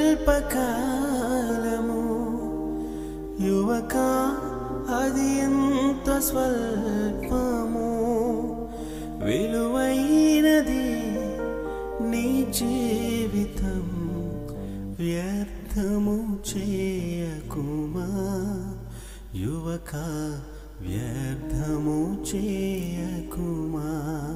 స్వల్పకాలము యువక అది ఎంత స్వల్పము విలువైనది నీ జీవితం వ్యర్థము చేయకుమా యువక వ్యర్థము చేయకుమా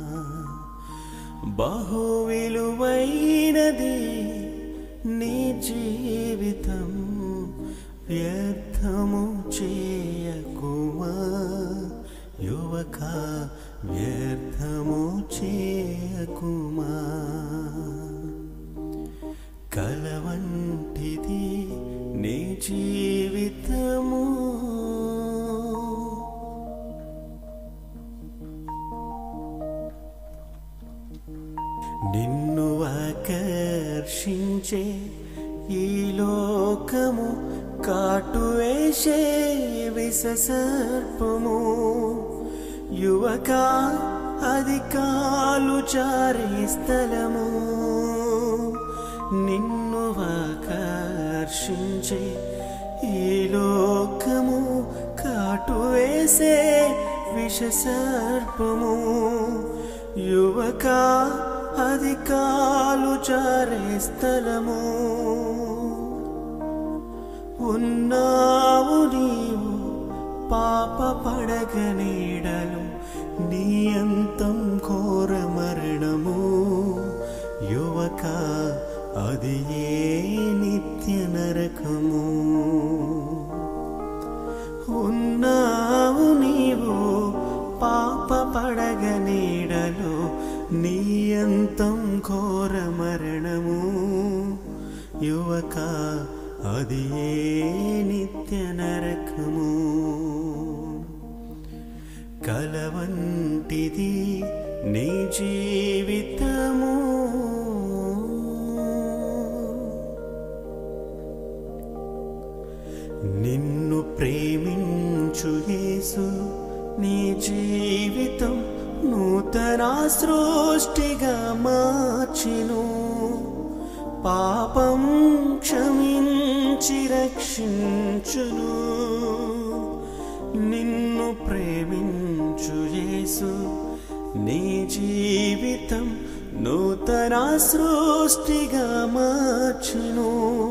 బహు విలువైనది నీ జీవితం వ్యర్థము చేయకుమా యువక వ్యర్థము చేయకుమా కలవంటిది నీ జీవితము నిన్ను ఆకర్షించే ఈ లోకము కాటు వేసే విససర్పము యువక అది కాలు చారే స్థలము నిన్ను ఆకర్షించే ఈ లోకము కాటు వేసే విషసర్పము యువక అది కాలు చారే స్థలము ఉన్నావు నీవు పాప పడగ నీడలు నీ అంతం ఘోర మరణము యువక అది ఏ నిత్య నరకము ఉన్నావు నీవు పాప పడగ నీడలో నీ అంతం ఘోర మరణము యువక అది ఏ నిత్య నరకము కలవంటిది నీ జీవితము నిన్ను ప్రేమించు యేసు నీ జీవితం నూతన సృష్టిగా మార్చిను పాపం క్షమించి రక్షించును నిన్ను ప్రేమించు యేసు నీ జీవితం నూతన సృష్టిగా మార్చును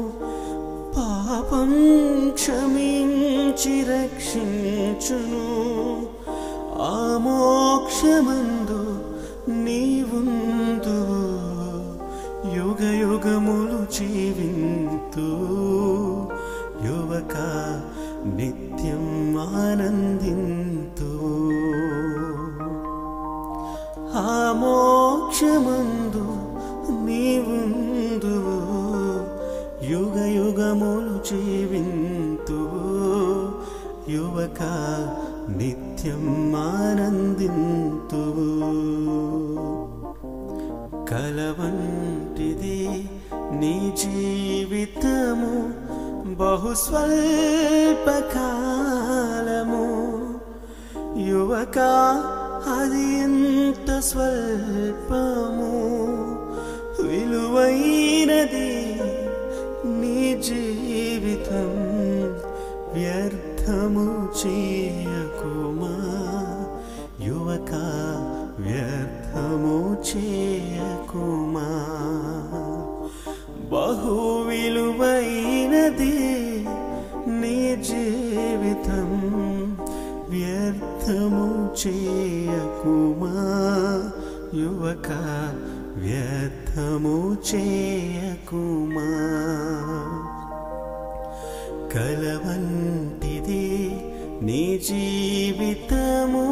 పాపం క్షమించి రక్షించును ఆ మోక్షమందు నీవుందు యుగ యుగములు జీవింతు యువక నిత్యం ఆనందింతు ఆ మోక్షమందు నీవుందు యుగ యుగములు జీవింతు యువక నిత్యం ఆనందింతు కలవంటిది నీ జీవితము బహు స్వల్పకాలము యువక అది ఎంత స్వల్పము విలువైనది నీ జీవితం వ్యర్థము చేయకుమా యువక వ్యర్థము చేయకుమా బహు విలువైనది నీ జీవితం వ్యర్థము చేయకుమా యువక వ్యర్థము చేయకుమా కలవంటిది నీ జీవితము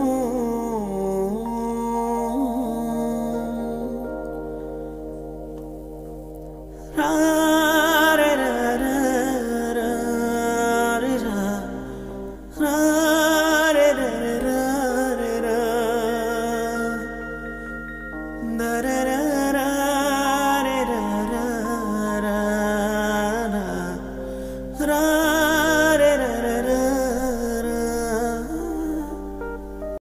రా రే రా రా రా రే రా. రా రే రే రే రా రే రా. ద రే రా రా రే రా రా రా రా. రా